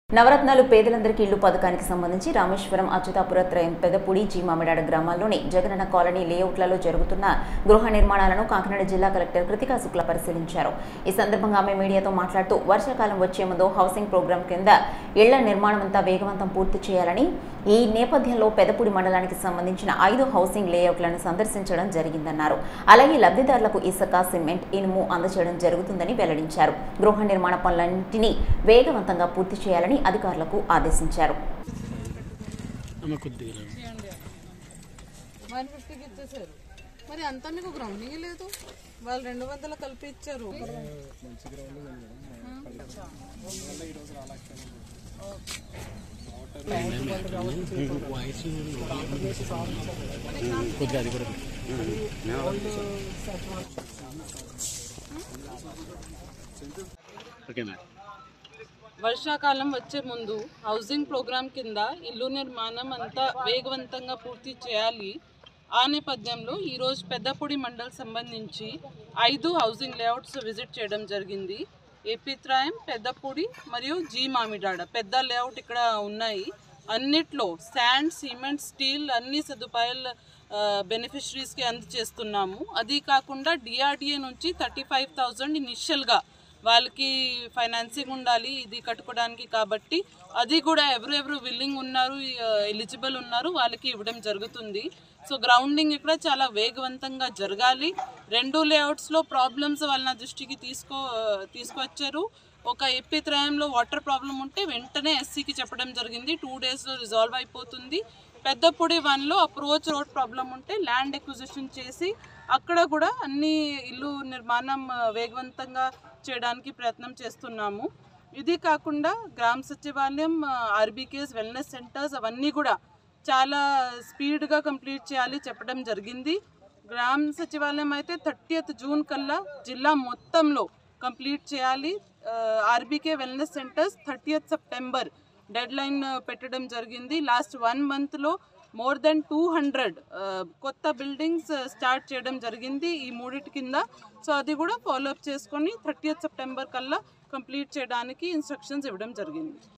నవరత్నాలు పేదలందరికీ ఇల్లు పథకానికి సంబంధించి రామేశ్వరం అచ్యుతాపురత్రయం పెదపుడి జీ మామిడాడ గ్రామాల్లోని జగనన్న కాలనీ లేఅవుట్లలో జరుగుతున్న గృహ నిర్మాణాలను కాకినాడ జిల్లా కలెక్టర్ కృతికా శుక్ల పరిశీలించారు ఈ సందర్భంగా ఆమె మీడియాతో మాట్లాడుతూ వర్షాకాలం వచ్చే ముందు హౌసింగ్ ప్రోగ్రాం కింద ఇళ్ల నిర్మాణం అంతా వేగవంతం పూర్తి చేయాలని ఈ నేపథ్యంలో పెదపూడి మండలానికి సంబంధించిన ఐదు హౌసింగ్ లేఅవుట్లను సందర్శించడం జరిగిందన్నారు అలాగే లబ్ధిదారులకు ఇసుక సిమెంట్ ఇనుము అందజేయడం జరుగుతుందని వెల్లడించారు గృహ నిర్మాణ పనులన్నింటినీ వేగవంతంగా పూర్తి చేయాలని అధికారులకు ఆదేశించారు ఆమె కొద్దిగా వన్ ఫిఫ్టీకి ఇచ్చేసారు మరి అంతా మీకు గ్రౌండింగ్ లేదు వాళ్ళు రెండు వందలు కలిపి ఇచ్చారు వాయిస్ కొద్దిగా అది కూడా ఓకే మేడం వర్షాకాలం వచ్చే ముందు హౌసింగ్ ప్రోగ్రామ్ కింద ఇల్లు నిర్మాణం అంతా వేగవంతంగా పూర్తి చేయాలి ఆ నేపథ్యంలో ఈరోజు పెద్దపూడి మండల్ సంబంధించి ఐదు హౌసింగ్ లేఅవుట్స్ విజిట్ చేయడం జరిగింది ఏపీత్రాయం పెద్దపూడి మరియు జీ మామిడాడ పెద్ద లేఅవుట్ ఇక్కడ ఉన్నాయి అన్నిట్లో శాండ్ సిమెంట్ స్టీల్ అన్ని సదుపాయాలు బెనిఫిషరీస్కి అందజేస్తున్నాము అది కాకుండా డిఆర్డిఏ నుంచి థర్టీ ఫైవ్ థౌజండ్ ఇనిషియల్గా వాళ్ళకి ఫైనాన్సింగ్ ఉండాలి ఇది కట్టుకోవడానికి కాబట్టి అది కూడా ఎవరెవరు విల్లింగ్ ఉన్నారు ఎలిజిబుల్ ఉన్నారు వాళ్ళకి ఇవ్వడం జరుగుతుంది సో గ్రౌండింగ్ ఇక్కడ చాలా వేగవంతంగా జరగాలి రెండు లేఅవుట్స్లో ప్రాబ్లమ్స్ వాళ్ళ నా దృష్టికి తీసుకో తీసుకొచ్చారు ఒక ఏపీ త్రయంలో వాటర్ ప్రాబ్లం ఉంటే వెంటనే ఎస్సీకి చెప్పడం జరిగింది టూ డేస్లో రిజాల్వ్ అయిపోతుంది పెద్దపూడి వన్లో అప్రోచ్ రోడ్ ప్రాబ్లం ఉంటే ల్యాండ్ ఎక్విజిషన్ చేసి అక్కడ కూడా అన్ని ఇల్లు నిర్మాణం ఆ, వేగవంతంగా చేయడానికి ప్రయత్నం చేస్తున్నాము ఇది కాకుండా గ్రామ సచివాలయం ఆర్బీకేస్ వెల్నెస్ సెంటర్స్ అవన్నీ కూడా చాలా స్పీడ్గా కంప్లీట్ చేయాలి చెప్పడం జరిగింది గ్రామ సచివాలయం అయితే థర్టీయత్ జూన్ కల్లా జిల్లా మొత్తంలో కంప్లీట్ చేయాలి RBK wellness centres thirtieth September deadline పెట్టడం జరిగింది లాస్ట్ వన్ మంత్లో మోర్ దెన్ టూ హండ్రెడ్ కొత్త బిల్డింగ్స్ స్టార్ట్ చేయడం జరిగింది ఈ మూడిటి కింద సో అది కూడా ఫాలోఅప్ చేసుకొని థర్టీయత్ సెప్టెంబర్ కల్లా కంప్లీట్ చేయడానికి ఇన్స్ట్రక్షన్స్ ఇవ్వడం జరిగింది